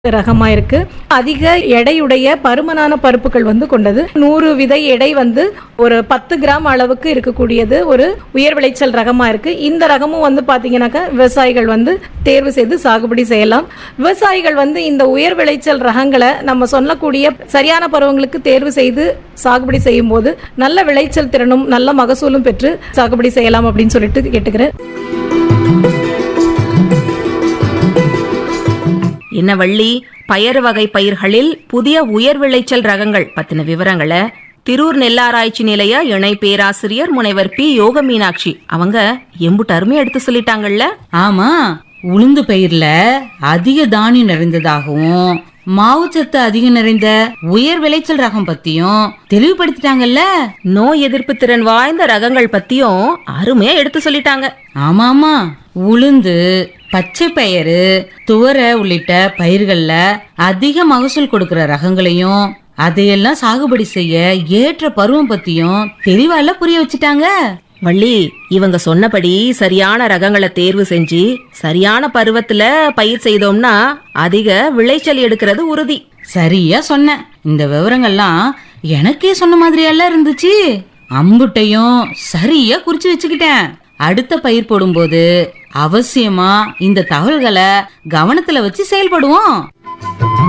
ரகமா இருக்கு அதிக எடையுடைய பருமனான பருப்புகள் வந்து கொண்டது நூறு விதை எடை வந்து ஒரு பத்து கிராம் அளவுக்கு இருக்கக்கூடியது ஒரு உயர் விளைச்சல் ரகமா இருக்கு இந்த ரகமும் வந்து பாத்தீங்கன்னாக்கா விவசாயிகள் வந்து தேர்வு செய்து சாகுபடி செய்யலாம் விவசாயிகள் வந்து இந்த உயர் விளைச்சல் ரகங்களை நம்ம சொல்லக்கூடிய சரியான பருவங்களுக்கு தேர்வு செய்து சாகுபடி செய்யும் போது நல்ல விளைச்சல் திறனும் நல்ல மகசூலும் பெற்று சாகுபடி செய்யலாம் அப்படின்னு சொல்லிட்டு கேட்டுக்கிறேன் என்ன வள்ளி பயறு வகை பயிர்களில் புதிய உயர் விளைச்சல் ரகங்கள் பத்தின விவரங்களை திரூர் நெல்லாராய்ச்சி நிலைய இணை பேராசிரியர் முனைவர் பி யோக மீனாட்சி அவங்க எம்புட்டு அருமையா எடுத்து சொல்லிட்டாங்கல்ல ஆமா உளுந்து பயிர்ல அதிக தானியம் நிறைந்ததாகவும் மாவுச்சத்து அதிகம் நிறைந்த உயர் விளைச்சல் ரகம் பத்தியும் தெளிவுபடுத்திட்டாங்கல்ல நோய் எதிர்ப்பு திறன் வாய்ந்த ரகங்கள் பத்தியும் அருமையா எடுத்து சொல்லிட்டாங்க ஆமா ஆமா உளுந்து பச்சை பயிறு துவரை உள்ளிட்ட பயிர்கள்ல அதிக மகசூல் கொடுக்கிற ரகங்களையும் அதையெல்லாம் சாகுபடி செய்ய ஏற்ற பருவம் பத்தியும் தெளிவால புரிய வச்சுட்டாங்க வள்ளி இவங்க சொன்னபடி சரியான ரகங்களை தேர்வு செஞ்சு சரியான பருவத்துல பயிர் செய்தோம்னா அதிக விளைச்சல் எடுக்கிறது உறுதி சரியா சொன்ன இந்த விவரங்கள்லாம் எனக்கே சொன்ன மாதிரியெல்லாம் இருந்துச்சு அம்புட்டையும் சரியா குறிச்சு வச்சுக்கிட்டேன் அடுத்த பயிர் போடும்போது அவசியமா இந்த தகவல்களை கவனத்துல வச்சு செயல்படுவோம்